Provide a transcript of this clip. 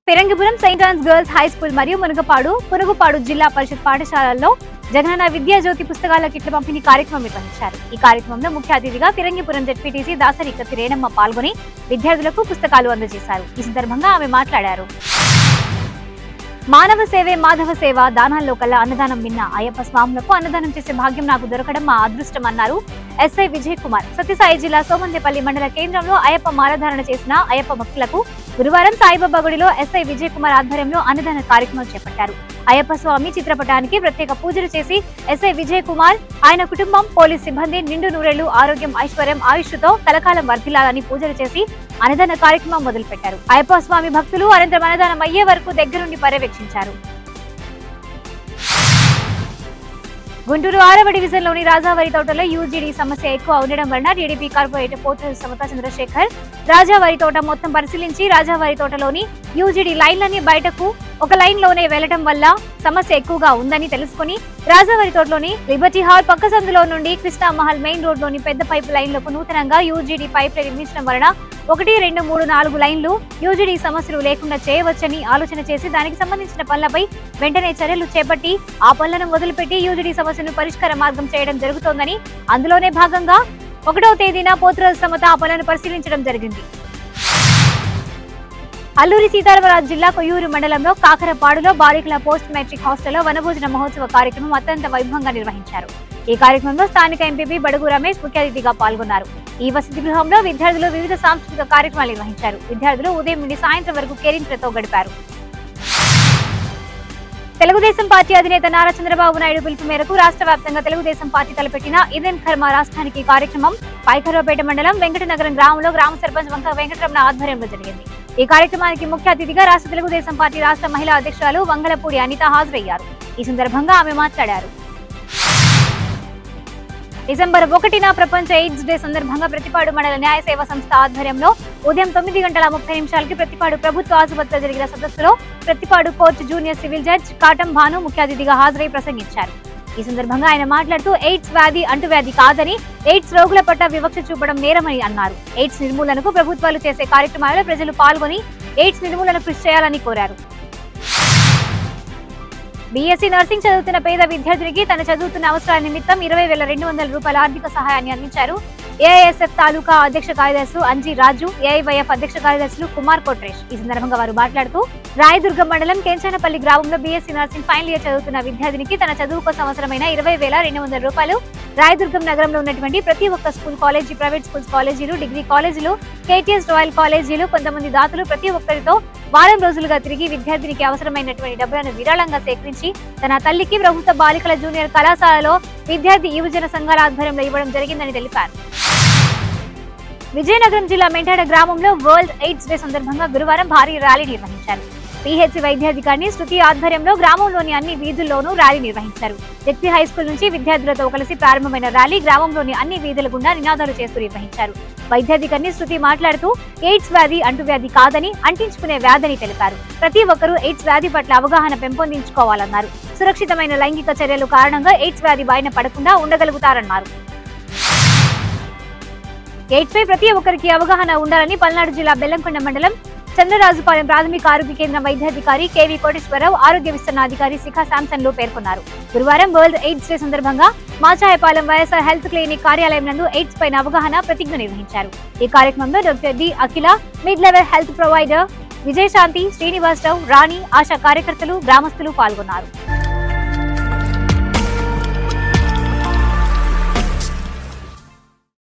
పెరంగిపురం Saint Ann's girls high school మరియు మునగపాడు పునుగుపాడు జిల్లా పరిషత్ పాఠశాలల్లో జగనన్న విద్యా జ్యోతి పుస్తకాల కిట్ల పంపిణీ కార్యక్రమం నిర్వహించారు ఈ కార్యక్రమంలో ముఖ్య అతిథిగా ఫిరంగిపురం జెడ్పీటీసీ దాసరి కత్తి రేణమ్మ పాల్గొని విద్యార్థులకు పుస్తకాలు అందజేశారు ఈ సందర్భంగా ఆమె మాట్లాడారు మానవ సేవే మాధవ సేవ దానాల్లో కల్లా అన్నదానం విన్న అయ్యప్ప స్వాములకు అన్నదానం చేసే భాగ్యం నాకు దొరకడం మా అదృష్టం అన్నారు ఎస్ఐ విజయ్ కుమార్ సత్యసాయి జిల్లా సోమందేపల్లి మండల కేంద్రంలో అయ్యప్ప మాలధారణ చేసిన అయ్యప్ప భక్తులకు గురువారం సాయిబాబా గుడిలో ఎస్ఐ విజయ్ కుమార్ ఆధ్వర్యంలో అన్నదాన కార్యక్రమం చేపట్టారు అయ్యప్ప స్వామి చిత్రపటానికి ప్రత్యేక పూజలు చేసి ఎస్ఐ విజయ్ కుమార్ ఆయన కుటుంబం పోలీస్ సిబ్బంది నిండు నూరేళ్లు ఆరోగ్యం ఐశ్వర్యం ఆయుష్తో కలకాలం వర్ధిల్లాలని పూజలు చేసి అన్నదాన కార్యక్రమం మొదలుపెట్టారు అయ్యప్ప స్వామి భక్తులు అనంతరం అన్నదానం అయ్యే వరకు దగ్గరుండి పర్యవేక్షించారు గుంటూరు ఆరవ డివిజన్లోని రాజావారి తోటలో యూజీడీ సమస్య ఎక్కువ ఉండడం వలన టీడీపీ కార్పొరేటర్ పోతల సమత చంద్రశేఖర్ రాజావారి తోట మొత్తం పరిశీలించి రాజావారి తోటలోని యూజీడీ లైన్లన్నీ బయటకు ఒక లైన్ లోనే వెళ్లడం వల్ల సమస్య ఎక్కువగా ఉందని తెలుసుకుని రాజావారి తోటలోని లిబర్టీ హాల్ పక్క సందులో నుండి కృష్ణా మహల్ మెయిన్ రోడ్ లోని పెద్ద పైపు లైన్లకు నూతనంగా యూజీడీ పైప్ లైన్ నిర్మించడం వలన ఒకటి రెండు మూడు నాలుగు లైన్లు యూజీడీ సమస్యలు లేకుండా చేయవచ్చని ఆలోచన చేసి దానికి సంబంధించిన పనులపై వెంటనే చర్యలు చేపట్టి ఆ పనులను వదిలిపెట్టి యూజీడీ సమస్యను పరిష్కార మార్గం చేయడం జరుగుతోందని అందులోనే భాగంగా ఒకటో తేదీన పోతురాజు సమత ఆ పనులను పరిశీలించడం జరిగింది అల్లూరి సీతారామరాజు జిల్లా కొయ్యూరు మండలంలో కాకరపాడులో బాలికల పోస్ట్ మెట్రిక్ హాస్టల్లో వనభోజన మహోత్సవ కార్యక్రమం అత్యంత వైభవంగా నిర్వహించారు ఈ కార్యక్రమంలో స్థానిక ఎంపీపీ బడుగు రమేష్ ముఖ్య అతిథిగా పాల్గొన్నారు ఈ వసతి గృహంలో విద్యార్థులు వివిధ సాంస్కృతిక కార్యక్రమాలు నిర్వహించారు విద్యార్థులు ఉదయం నుండి సాయంత్రం వరకు కేరింతలతో గడిపారు తెలుగుదేశం పార్టీ అధినేత నారా చంద్రబాబు నాయుడు పిలుపు మేరకు రాష్ట్ర వ్యాప్తంగా తెలుగుదేశం పార్టీ తలపెట్టిన ఇదేం కర్మ రాష్ట్రానికి కార్యక్రమం పైకర్వపేట మండలం వెంకటనగరం గ్రామంలో గ్రామ సర్పంచ్ వంక వెంకటరమణ ఆధ్వర్యంలో జరిగింది ఈ కార్యక్రమానికి ముఖ్య అతిథిగా రాష్ట్ర తెలుగుదేశం పార్టీ రాష్ట్ర మహిళా అధ్యక్షురాలు వంగలపూడి అనిత హాజరయ్యారు ఈ సందర్భంగా ఆమె మాట్లాడారు డిసెంబర్ ఒకటిన ప్రపంచ ఎయిడ్స్ డే సందర్భంగా ప్రతిపాడు మండల న్యాయ సేవా సంస్థ ఆధ్వర్యంలో ఉదయం తొమ్మిది గంటల ముప్పై నిమిషాలకి ప్రతిపాడు ప్రభుత్వ ఆసుపత్రిలో జరిగిన సదస్సులో Prathipadu court junior civil judge Katam Bhanu ముఖ్య అతిథిగా హాజరై ప్రసంగించారు ఈ సందర్భంగా ఆయన మాట్లాడుతూ ఎయిడ్స్ వ్యాధి అంటువ్యాధి కాదని ఎయిడ్స్ రోగుల పట్ల వివక్ష చూపడం నేరమని అన్నారు ఎయిడ్స్ నిర్మూలనకు ప్రభుత్వాలు చేసే కార్యక్రమాలలో ప్రజలు పాల్గొని ఎయిడ్స్ నిర్మూలన కృషి చేయాలని కోరారు బీఎస్సీ నర్సింగ్ చదువుతున్న పేద విద్యార్థినికి తన చదువుతున్న అవసరాల నిమిత్తం ఇరవై వేల రెండు వందల రూపాయల ఆర్థిక సహాయాన్ని అందించారు ఏఐఎస్ఎఫ్ తాలూకా అధ్యక్ష కార్యదర్శులు అంజీ రాజు ఏఐవైఎఫ్ అధ్యక్ష కార్యదర్శులు కుమార్ కోట్రేష్ ఈ సందర్భంగా వారు మాట్లాడుతూ రాయదుర్గం మండలం కేంచనపల్లి గ్రామంలో బీఎస్సీ నర్సింగ్ ఫైనల్ ఇయర్ చదువుతున్న విద్యార్థినికి తన చదువు కోసం అవసరమైన ఇరవై వేల రెండు వందల రూపాయలు రాయదుర్గం నగరంలో ఉన్నటువంటి ప్రతి ఒక్క స్కూల్ కాలేజీ ప్రైవేట్ స్కూల్స్ కాలేజీలు డిగ్రీ కాలేజీలు కేటీఎస్ రాయల్ కాలేజీలు కొంతమంది దాతలు ప్రతి ఒక్కరితో వారం రోజులుగా తిరిగి విద్యార్థినికి అవసరమైనటువంటి డబ్బులను విరాళంగా సేకరించి తన తల్లికి ప్రభుత్వ బాలికల జూనియర్ కళాశాలలో విద్యార్థి యువజన సంఘాల ఆధ్వర్యంలో ఇవ్వడం జరిగిందని తెలిపారు విజయనగరం జిల్లా మెంటాడ గ్రామంలో వరల్డ్ ఎయిడ్స్ డే సందర్భంగా గురువారం భారీ ర్యాలీ నిర్వహించారు పిహెచ్సి వైద్యాధికారిని శృతి ఆధ్వర్యంలో గ్రామంలోని అన్ని వీధుల్లోనూ ర్యాలీ నిర్వహించారు జెడ్పీ హై స్కూల్ నుంచి విద్యార్థులతో కలిసి ప్రారంభమైన ర్యాలీ గ్రామంలోని అన్ని వీధుల గుండా నినాదాలు చేస్తూ నిర్వహించారు వైద్యాధికారిని శృతి మాట్లాడుతూ ఎయిడ్స్ వ్యాధి అంటువ్యాధి కాదని అంటించుకునే వ్యాధని తెలిపారు ప్రతి ఒక్కరూ ఎయిడ్స్ వ్యాధి పట్ల అవగాహన పెంపొందించుకోవాలన్నారు సురక్షితమైన లైంగిక చర్యలు కారణంగా ఎయిడ్స్ వ్యాధి బారిన పడకుండా ఉండగలుగుతారన్నారు ఎయిడ్స్ పై ప్రతి ఒక్కరికి అవగాహన ఉండాలని పల్నాడు జిల్లా బెల్లంకొండ మండలం చంద్రరాజుపాలెం ప్రాథమిక ఆరోగ్య కేంద్రం వైద్యాధికారి కేవీ కోటేశ్వరరావు ఆరోగ్య విస్తరణ అధికారి శిఖా శాంసన్ లో పేర్కొన్నారు గురువారం వరల్డ్ ఎయిడ్స్ డే సందర్భంగా మాచాయపాలెం వైఎస్ఆర్ హెల్త్ క్లినిక్ కార్యాలయం నందు ఎయిడ్స్ పైన అవగాహన ప్రతిజ్ఞ నిర్వహించారు ఈ కార్యక్రమంలో doctor D Akhila mid level health provider Vijayashanti Srinivasarao Rani Asha కార్యకర్తలు గ్రామస్తులు పాల్గొన్నారు